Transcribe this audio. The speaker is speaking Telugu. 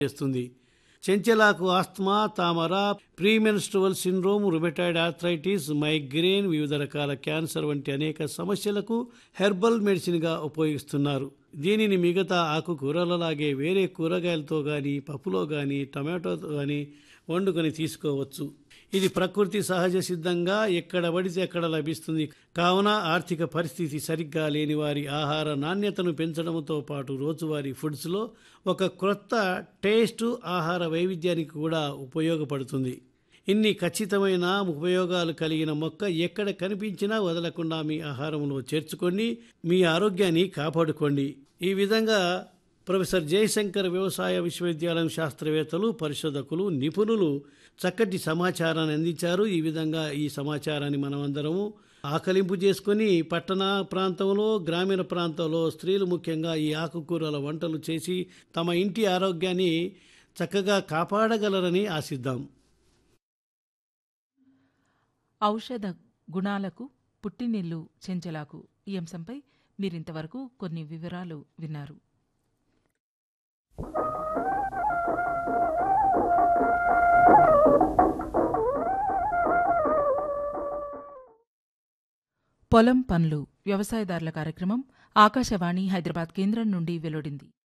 చేస్తుంది చెంచలాకు ఆస్తమా తామర premenstrual syndrome rheumatoid arthritis migraine వివిధ రకాల క్యాన్సర్ వంటి అనేక సమస్యలకు హెర్బల్ మెడిసిన్గా ఉపయోగిస్తున్నారు దీనిని మిగతా ఆకుకూరలలాగే వేరే కూరగాయలతో కానీ పప్పులో కానీ టమాటోతో కానీ వండుకొని తీసుకోవచ్చు ఇది ప్రకృతి సహజ సిద్ధంగా ఎక్కడ పడితే అక్కడ లభిస్తుంది కావున ఆర్థిక పరిస్థితి సరిగ్గా లేని వారి ఆహార నాణ్యతను పెంచడంతో పాటు రోజువారీ ఫుడ్స్లో ఒక క్రొత్త టేస్ట్ ఆహార వైవిధ్యానికి కూడా ఉపయోగపడుతుంది ఇన్ని ఖచ్చితమైన ఉపయోగాలు కలిగిన మొక్క ఎక్కడ కనిపించినా వదలకుండా మీ ఆహారంలో చేర్చుకోండి మీ ఆరోగ్యాన్ని కాపాడుకోండి ఈ విధంగా ప్రొఫెసర్ జయశంకర్ వ్యవసాయ విశ్వవిద్యాలయం శాస్త్రవేత్తలు పరిశోధకులు నిపుణులు చక్కటి సమాచారాన్ని అందించారు ఈ విధంగా ఈ సమాచారాన్ని మనమందరము ఆకలింపు చేసుకొని పట్టణ ప్రాంతంలో గ్రామీణ ప్రాంతంలో స్త్రీలు ముఖ్యంగా ఈ ఆకుకూరల వంటలు చేసి తమ ఇంటి ఆరోగ్యాన్ని చక్కగా కాపాడగలరని ఆశిద్దాం ఔషధ గుణాలకు పుట్టినిల్లు చెంచలాకు ఈ అంశంపై మీరింతవరకు కొన్ని వివరాలు విన్నారు పొలం పనులు వ్యవసాయదారుల కార్యక్రమం ఆకాశవాణి హైదరాబాద్ కేంద్రం నుండి వెలువడింది